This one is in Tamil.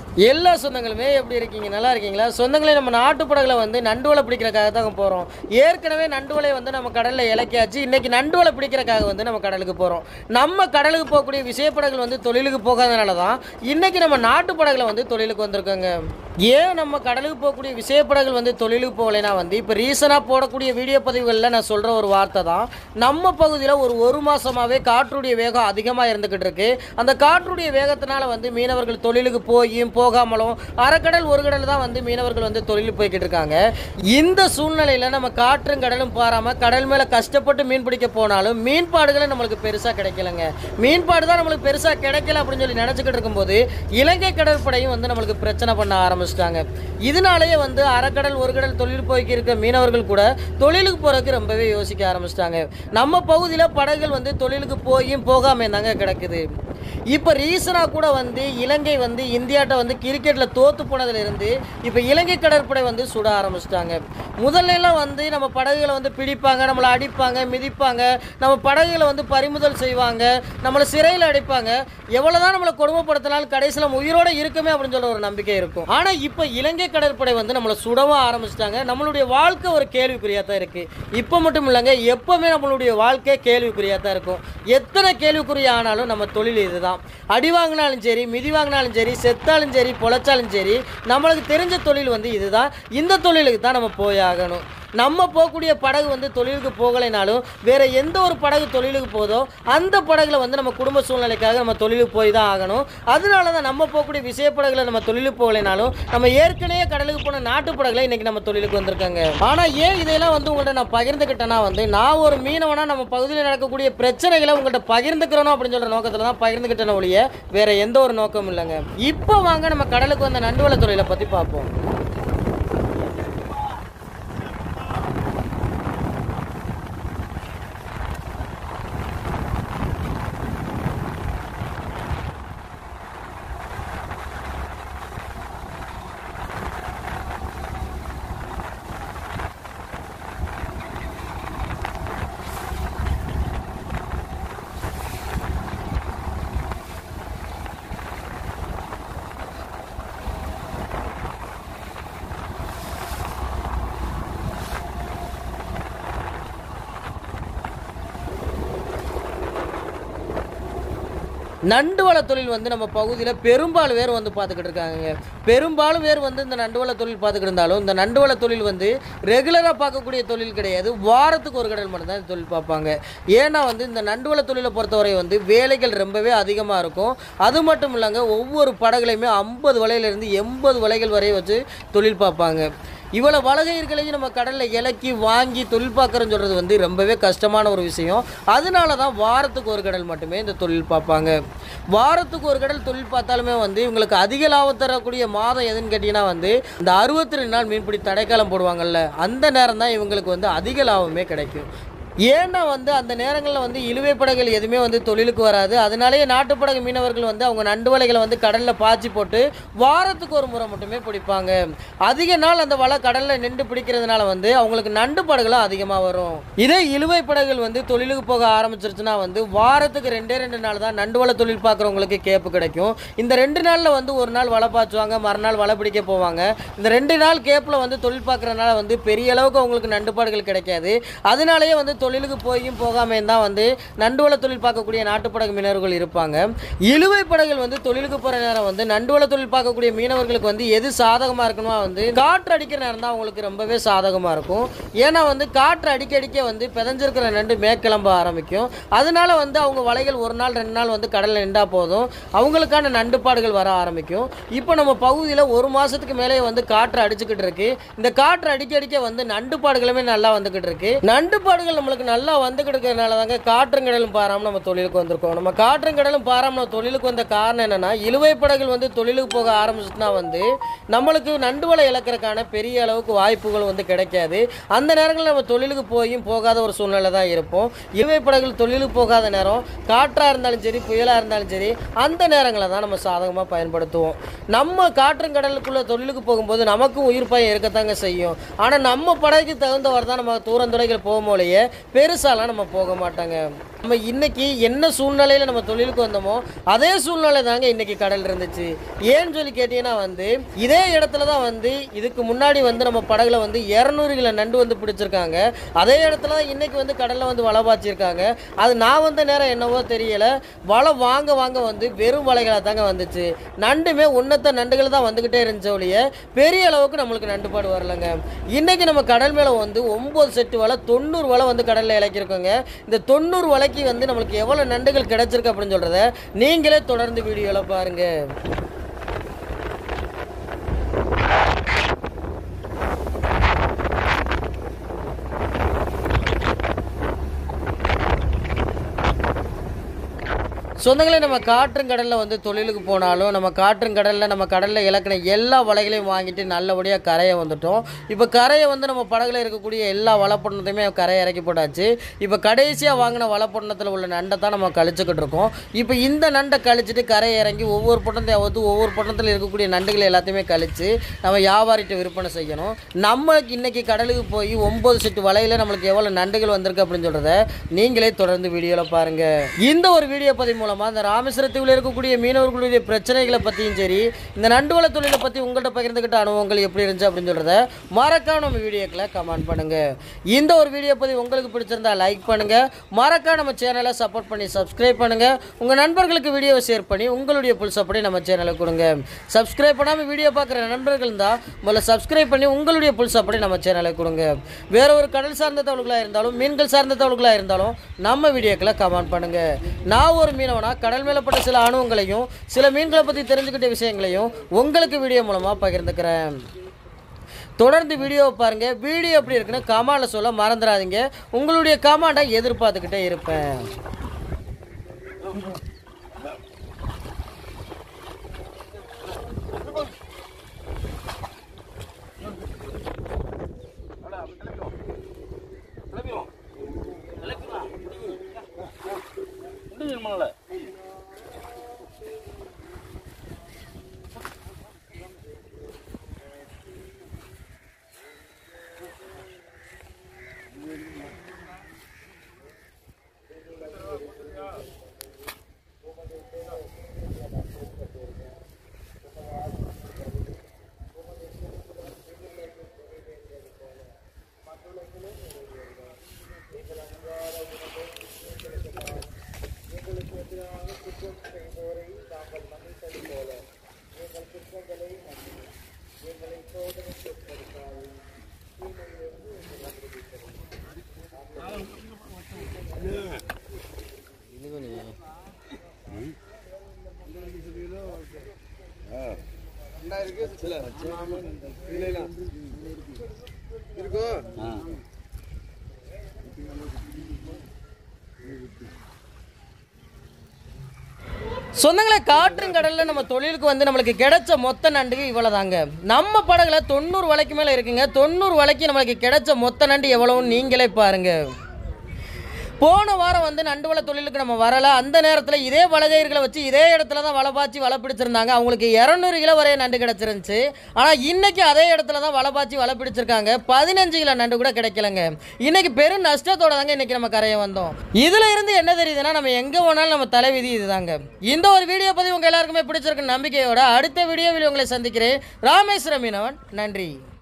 எல்லா சொந்தங்களுமே எப்படி இருக்கீங்க நல்லா இருக்கீங்களா சொந்தங்களே நம்ம நாட்டு படகுல வந்து நண்டு வலை பிடிக்கிறக்காக தான் போகிறோம் ஏற்கனவே நண்டு வலை வந்து நம்ம கடலில் இலக்கியாச்சு இன்னைக்கு நண்டு வலை பிடிக்கிறக்காக வந்து நம்ம கடலுக்கு போகிறோம் நம்ம கடலுக்கு போகக்கூடிய விசைப்படகுகள் வந்து தொழிலுக்கு போகாதனால தான் இன்னைக்கு நம்ம நாட்டு படகுல வந்து தொழிலுக்கு வந்திருக்கோங்க ஏன் நம்ம கடலுக்கு போகக்கூடிய விசைப்படகுகள் வந்து தொழிலுக்கு போகலைன்னா வந்து இப்போ ரீசனாக போடக்கூடிய வீடியோ பதிவுகளில் நான் சொல்கிற ஒரு வார்த்தை தான் நம்ம பகுதியில் ஒரு ஒரு மாதமாகவே காற்றுடைய வேகம் அதிகமாக இருந்துக்கிட்டு இருக்கு அந்த காற்றுடைய வேகத்தினால வந்து மீனவர்கள் தொழிலுக்கு போயும் போகாமலும் அரைக்கடல் ஒரு கடல் தான் வந்து மீனவர்கள் வந்து தொழிலுக்கு போய்கிட்டு இருக்காங்க இந்த சூழ்நிலையில் நம்ம காற்றும் கடலும் பாராமல் கடல் மேலே கஷ்டப்பட்டு மீன் பிடிக்க போனாலும் மீன்பாடுகளை நம்மளுக்கு பெருசாக கிடைக்கலங்க மீன்பாடு தான் நம்மளுக்கு பெருசாக கிடைக்கல அப்படின்னு சொல்லி நினச்சிக்கிட்டு இருக்கும்போது இலங்கை கடற்படையும் வந்து நம்மளுக்கு பிரச்சனை பண்ண ஆரம்பிச்சிட்டாங்க இதனாலேயே வந்து அரைக்கடல் ஒரு கடல் தொழில் போய்க்கு இருக்க மீனவர்கள் கூட தொழிலுக்கு போகிறதுக்கு ரொம்பவே யோசிக்க ஆரம்பிச்சிட்டாங்க நம்ம பகுதியில் படகுகள் வந்து தொழிலுக்கு போயும் போகாமல் தாங்க கிடக்குது இப்போ ரீசனாக கூட வந்து இலங்கை வந்து இந்தியாட்ட வந்து கிரிக்கெட்டில் தோத்து போனதுலேருந்து இப்போ இலங்கை கடற்படை வந்து சுட ஆரம்பிச்சிட்டாங்க முதல்ல எல்லாம் வந்து நம்ம படகுகளை வந்து பிடிப்பாங்க நம்மளை அடிப்பாங்க மிதிப்பாங்க நம்ம படகுகளை வந்து பறிமுதல் செய்வாங்க நம்மளை சிறையில் அடைப்பாங்க எவ்வளோதான் நம்மளை கொடுமைப்படுத்தினாலும் கடைசியில் நம்ம உயிரோட இருக்குமே அப்படின்னு சொல்ல ஒரு நம்பிக்கை இருக்கும் ஆனால் இப்போ இலங்கை கடற்படை வந்து நம்மளை சுடவும் ஆரம்பிச்சிட்டாங்க நம்மளுடைய வாழ்க்கை ஒரு கேள்விக்குறியாக தான் இருக்குது இப்போ மட்டும் இல்லைங்க எப்போவுமே நம்மளுடைய வாழ்க்கை கேள்விக்குறியாக தான் இருக்கும் எத்தனை கேள்விக்குறி ஆனாலும் நம்ம தொழில் இதுதான் அடி வாங்கினாலும் சரி மிதி வாங்கினாலும் சரி செத்தாலும் சரி பொழைச்சாலும் சரி நம்மளுக்கு தெரிஞ்ச தொழில் வந்து இதுதான் இந்த தொழிலுக்கு தான் நம்ம போய் ஆகணும் நம்ம போகக்கூடிய படகு வந்து தொழிலுக்கு போகலைனாலும் வேற எந்த ஒரு படகு தொழிலுக்கு போதோ அந்த படகுல வந்து நம்ம குடும்ப சூழ்நிலைக்காக நம்ம தொழிலுக்கு போய் தான் ஆகணும் அதனால தான் நம்ம போகக்கூடிய விசைப்படகுல நம்ம தொழிலுக்கு போகலைனாலும் நம்ம ஏற்கனவே கடலுக்கு போன நாட்டு படகுல இன்னைக்கு நம்ம தொழிலுக்கு வந்திருக்காங்க ஆனா ஏன் இதெல்லாம் வந்து உங்கள்ட்ட நான் பகிர்ந்துக்கிட்டேன்னா வந்து நான் ஒரு மீனவனா நம்ம பகுதியில் நடக்கக்கூடிய பிரச்சனைகளை உங்கள்கிட்ட பகிர்ந்துக்கிறணும் அப்படின்னு சொல்ற நோக்கத்துல தான் பகிர்ந்துக்கிட்டேன ஒழிய வேற எந்த ஒரு நோக்கமும் இல்லைங்க இப்போ வாங்க நம்ம கடலுக்கு வந்த நண்டுவள தொழிலை பத்தி பார்ப்போம் நண்டு வள தொழில் வந்து நம்ம பகுதியில் பெரும்பாலும் பேர் வந்து பார்த்துக்கிட்டு இருக்காங்க பெரும்பாலும் பேர் வந்து இந்த நண்டு வள தொழில் பார்த்துக்கிட்டு இருந்தாலும் இந்த நண்டு வள தொழில் வந்து ரெகுலராக பார்க்கக்கூடிய தொழில் கிடையாது வாரத்துக்கு ஒரு கடல் மட்டும்தான் இந்த தொழில் பார்ப்பாங்க ஏன்னா வந்து இந்த நண்டு வள தொழிலை பொறுத்தவரை வந்து வேலைகள் ரொம்பவே அதிகமாக இருக்கும் அது மட்டும் இல்லைங்க ஒவ்வொரு படகுலையுமே ஐம்பது வலையிலேருந்து எண்பது வலைகள் வரை வச்சு தொழில் பார்ப்பாங்க இவ்வளோ வலகையர்களையும் நம்ம கடலில் இலக்கி வாங்கி தொழில் பார்க்குறோன்னு சொல்கிறது வந்து ரொம்பவே கஷ்டமான ஒரு விஷயம் அதனால தான் வாரத்துக்கு ஒரு கடல் மட்டுமே இந்த தொழில் பார்ப்பாங்க வாரத்துக்கு ஒரு கடல் தொழில் பார்த்தாலுமே வந்து இவங்களுக்கு அதிக லாபம் தரக்கூடிய மாதம் எதுன்னு கேட்டிங்கன்னா வந்து இந்த அறுபத்தி ரெண்டு நாள் மீன்பிடி தடைக்காலம் போடுவாங்கல்ல அந்த நேரம் தான் இவங்களுக்கு வந்து அதிக லாபமே கிடைக்கும் ஏன்னா வந்து அந்த நேரங்களில் வந்து இழுவை படகுகள் எதுவுமே வந்து தொழிலுக்கு வராது அதனாலேயே நாட்டுப்படகு மீனவர்கள் வந்து அவங்க நண்டு வலைகளை வந்து கடலில் பாய்ச்சி போட்டு வாரத்துக்கு ஒரு முறை மட்டுமே பிடிப்பாங்க அதிக நாள் அந்த வலை கடலில் நின்று பிடிக்கிறதுனால வந்து அவங்களுக்கு நண்டு படகுலாம் அதிகமாக வரும் இதே இழுவை படகுகள் வந்து தொழிலுக்கு போக ஆரம்பிச்சிருச்சுன்னா வந்து வாரத்துக்கு ரெண்டே ரெண்டு நாள் தான் நண்டு வலை தொழில் பார்க்குறவங்களுக்கு கேப்பு கிடைக்கும் இந்த ரெண்டு நாளில் வந்து ஒரு நாள் வலை பாய்ச்சுவாங்க மறுநாள் வலை பிடிக்க போவாங்க இந்த ரெண்டு நாள் கேப்பில் வந்து தொழில் பார்க்குறதுனால வந்து பெரிய அளவுக்கு அவங்களுக்கு நண்டுபாடுகள் கிடைக்காது அதனாலேயே வந்து தொழிலுக்கு போயும் போகாமல் தான் வந்து நண்டுவள தொழில் பார்க்கக்கூடிய நாட்டுப்படகு மீனவர்கள் இருப்பாங்க இழுவை படகுகள் வந்து தொழிலுக்கு போகிற நேரம் வந்து நண்டுவள தொழில் பார்க்கக்கூடிய மீனவர்களுக்கு வந்து எது சாதகமாக இருக்கணுமா வந்து காற்று அடிக்கிற நேரம் தான் அவங்களுக்கு ரொம்பவே சாதகமாக இருக்கும் ஏன்னா வந்து காற்று அடிக்க அடிக்க வந்து பிதஞ்சிருக்கிற நண்டு மேற்கிளம்ப ஆரம்பிக்கும் அதனால வந்து அவங்க வலைகள் ஒரு நாள் ரெண்டு நாள் வந்து கடலில் நின்றா போதும் அவங்களுக்கான நண்டுப்பாடுகள் வர ஆரம்பிக்கும் இப்போ நம்ம பகுதியில் ஒரு மாதத்துக்கு மேலே வந்து காற்று அடிச்சுக்கிட்டு இருக்கு இந்த காற்று அடிக்க அடிக்க வந்து நண்டுப்பாடுகளுமே நல்லா வந்துக்கிட்டு இருக்கு நண்டுப்பாடுகள் நம்மளுக்கு நல்லா வந்துக்கிட்டு இருக்கிறதுனால தாங்க காற்றும் கடலும் பாராமல் நம்ம தொழிலுக்கு வந்திருக்கோம் நம்ம காற்றும் கடலும் பாராமல் நம்ம தொழிலுக்கு வந்த காரணம் என்னன்னா இழுவை படகுகள் வந்து தொழிலுக்கு போக ஆரம்பிச்சுட்டுனா வந்து நம்மளுக்கு நண்டு வலை இழக்கிறதுக்கான பெரிய அளவுக்கு வாய்ப்புகள் வந்து கிடைக்காது அந்த நேரங்களில் நம்ம தொழிலுக்கு போயும் போகாத ஒரு சூழ்நிலை தான் இருப்போம் இழுவை படகுகள் தொழிலுக்கு போகாத நேரம் காற்றாக இருந்தாலும் சரி புயலாக இருந்தாலும் சரி அந்த நேரங்களை தான் நம்ம சாதகமாக பயன்படுத்துவோம் நம்ம காற்றும் கடலுக்குள்ள தொழிலுக்கு போகும்போது நமக்கும் உயிர் பயம் இருக்கத்தாங்க செய்யும் ஆனால் நம்ம படகுக்கு தகுந்தவர் தான் நம்ம தூரந்துறைகள் போகும்போலையே பெருசாலாம் நம்ம போக மாட்டாங்க நம்ம இன்னைக்கு என்ன சூழ்நிலையில் நம்ம தொழிலுக்கு வந்தோமோ அதே சூழ்நிலை தாங்க இன்னைக்கு கடல் இருந்துச்சு ஏன்னு சொல்லி கேட்டீங்கன்னா வந்து இதே இடத்துல தான் வந்து இதுக்கு முன்னாடி வந்து நம்ம படகுல வந்து இரநூறு கிலோ நண்டு வந்து பிடிச்சிருக்காங்க அதே இடத்துல தான் இன்னைக்கு வந்து கடலில் வந்து வலை பாய்ச்சிருக்காங்க அது நான் வந்த நேரம் என்னவோ தெரியல வலை வாங்க வாங்க வந்து வெறும் வலைகளாக தாங்க வந்துச்சு நண்டுமே உன்னத்த நண்டுகள் தான் வந்துக்கிட்டே இருந்துச்சு ஒழிய பெரிய அளவுக்கு நம்மளுக்கு நண்டுபாடு வரலங்க இன்னைக்கு நம்ம கடல் மேலே வந்து ஒம்பது செட்டு வலை தொண்ணூறு வலை வந்து கடலில் இலக்கியிருக்கோங்க இந்த தொண்ணூறு வலைக்கு வந்து நம்மளுக்கு எவ்வளோ நண்டுகள் கிடைச்சிருக்கு அப்படின்னு சொல்கிறத நீங்களே தொடர்ந்து வீடியோவில் பாருங்கள் சொந்தங்களே நம்ம காற்றுங்கடலில் வந்து தொழிலுக்கு போனாலும் நம்ம காற்றுங்கடலில் நம்ம கடலில் இலக்கின எல்லா வலைகளையும் வாங்கிட்டு நல்லபடியாக கரையை வந்துட்டோம் இப்போ கரையை வந்து நம்ம படகுல இருக்கக்கூடிய எல்லா வலைப்பண்ணத்தையுமே கரையை இறக்கி போட்டாச்சு இப்போ கடைசியாக வாங்கின வலைப்பண்ணத்தில் உள்ள நண்டை தான் நம்ம கழிச்சுக்கிட்டு இருக்கோம் இப்போ இந்த நண்டை கழிச்சிட்டு கரையை இறங்கி ஒவ்வொரு பட்டத்தை வந்து ஒவ்வொரு பட்டத்தில் இருக்கக்கூடிய நண்டுகள் எல்லாத்தையுமே கழித்து நம்ம வியாபாரிட்ட விற்பனை செய்யணும் நம்மளுக்கு இன்னைக்கு கடலுக்கு போய் ஒம்பது செட்டு வலையில் நம்மளுக்கு எவ்வளோ நண்டுகள் வந்திருக்கு அப்படின்னு சொல்கிறத நீங்களே தொடர்ந்து வீடியோவில் பாருங்கள் இந்த ஒரு வீடியோ பதிவு மூலமாக இந்த ராமேஸ்வரத்தில் இருக்கக்கூடிய மீனவர்களுடைய பிரச்சனைகளை பற்றியும் சரி இந்த நண்டுவள தொழிலை பற்றி உங்கள்கிட்ட பகிர்ந்துக்கிட்ட அனுபவங்கள் எப்படி இருந்துச்சு அப்படின்னு சொல்கிறத மறக்காம நம்ம வீடியோக்களை கமெண்ட் பண்ணுங்கள் இந்த ஒரு வீடியோ பதிவு உங்களுக்கு பிடிச்சிருந்தா லைக் பண்ணுங்கள் மறக்காம நம்ம சேனலை சப்போர்ட் பண்ணி சப்ஸ்கிரைப் பண்ணுங்கள் உங்கள் நண்பர்களுக்கு வீடியோவை ஷேர் பண்ணி உங்களுடைய புல் சப்போர்ட்டை நம்ம சேனலுக்கு கொடுங்க சப்ஸ்கிரைப் பண்ணாமல் வீடியோ பார்க்குற நண்பர்கள் இருந்தால் முதல்ல சப்ஸ்கிரைப் பண்ணி உங்களுடைய புல் சப்போர்ட்டை நம்ம சேனலுக்கு கொடுங்க வேற ஒரு கடல் சார்ந்த தகவல்களாக இருந்தாலும் மீன்கள் சார்ந்த தகவல்களாக இருந்தாலும் நம்ம வீடியோக்களை கமெண்ட் பண்ணுங்கள் நான் ஒரு மீனவனா கடல் மேலப்பட்ட சில அனுபவங்களையும் சில மீன்களை பற்றி தெரிஞ்சுக்கிட்ட விஷயங்களையும் உங்களுக்கு வீடியோ மூலமாக பகிர்ந்துக்கிறேன் தொடர்ந்து வீடியோவை பாருங்கள் வீடியோ எப்படி இருக்குன்னு கமெண்டில் சொல்ல மறந்துடாதீங்க உங்களுடைய கமெண்டை எதிர்பார்த்துக்கிட்டே இருப்பேன் சொந்தங்களை காற்றும் கடலில் நம்ம தொழிலுக்கு வந்து நம்மளுக்கு கிடைச்ச மொத்த நண்டுக்கு இவ்வளோ தாங்க நம்ம படகுல தொண்ணூறு வலைக்கு மேலே இருக்குங்க தொண்ணூறு வலைக்கு நம்மளுக்கு கிடைச்ச மொத்த நண்டு எவ்வளோன்னு நீங்களே பாருங்க போன வாரம் வந்து நண்டுவள தொழிலுக்கு நம்ம வரல அந்த நேரத்தில் இதே வலகையர்களை வச்சு இதே இடத்துல தான் வலை பாய்ச்சி வலை பிடிச்சிருந்தாங்க அவங்களுக்கு இரநூறு கிலோ வரைய நண்டு கிடச்சிருந்துச்சு ஆனால் இன்னைக்கு அதே இடத்துல தான் வலை பாய்ச்சி வலை பிடிச்சிருக்காங்க பதினஞ்சு கிலோ நண்டு கூட கிடைக்கலங்க இன்னைக்கு பெரும் நஷ்டத்தோட தாங்க இன்னைக்கு நம்ம கரையை வந்தோம் இதுல இருந்து என்ன தெரியுதுன்னா நம்ம எங்க போனாலும் நம்ம தலைவிதி இதுதாங்க இந்த ஒரு வீடியோ பதிவு உங்க எல்லாருக்குமே பிடிச்சிருக்கு நம்பிக்கையோட அடுத்த வீடியோவில் உங்களை சந்திக்கிறேன் ராமேஸ்வர மீனவன் நன்றி